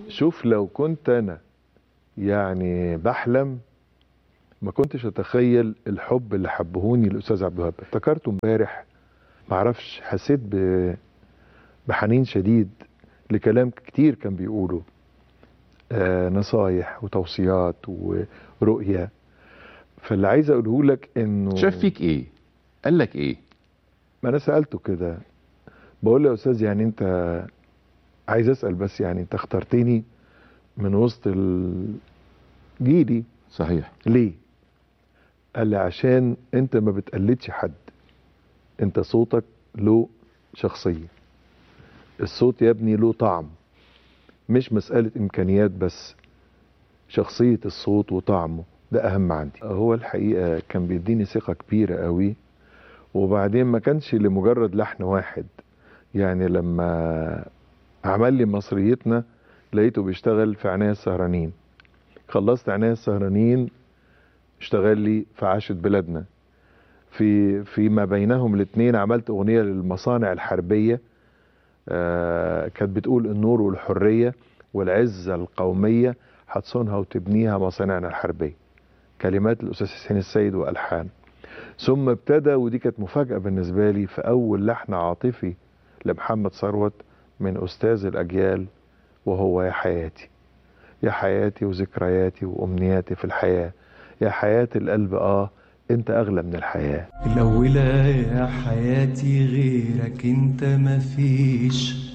شوف لو كنت انا يعني بحلم ما كنتش اتخيل الحب اللي حبهوني الاستاذ عبد الوهاب افتكرته امبارح معرفش حسيت ب... بحنين شديد لكلام كتير كان بيقوله آه نصايح وتوصيات ورؤية فاللي عايز اقوله لك انه شاف فيك ايه قال لك ايه ما انا سالته كده بقول له يا استاذ يعني انت عايز اسال بس يعني انت اخترتني من وسط ال- جيلي صحيح ليه قال لي عشان انت ما بتقلدش حد انت صوتك له شخصيه الصوت يا ابني له طعم مش مساله امكانيات بس شخصيه الصوت وطعمه ده اهم عندي هو الحقيقه كان بيديني ثقه كبيره قوي وبعدين ما كانش لمجرد لحن واحد يعني لما عمل لي مصريتنا لقيته بيشتغل في عناية السهرانين خلصت عناية السهرانين اشتغل لي في عاشت بلادنا في فيما بينهم الاثنين عملت اغنيه للمصانع الحربيه آه كانت بتقول النور والحريه والعزه القوميه هتصونها وتبنيها مصانعنا الحربيه كلمات الاستاذ حسين السيد والحان ثم ابتدى ودي كانت مفاجاه بالنسبه لي في اول لحن عاطفي لمحمد ثروت من استاذ الاجيال وهو يا حياتي يا حياتي وذكرياتي وامنياتي في الحياه يا حياه القلب اه انت اغلى من الحياه الأولى يا حياتي غيرك انت مفيش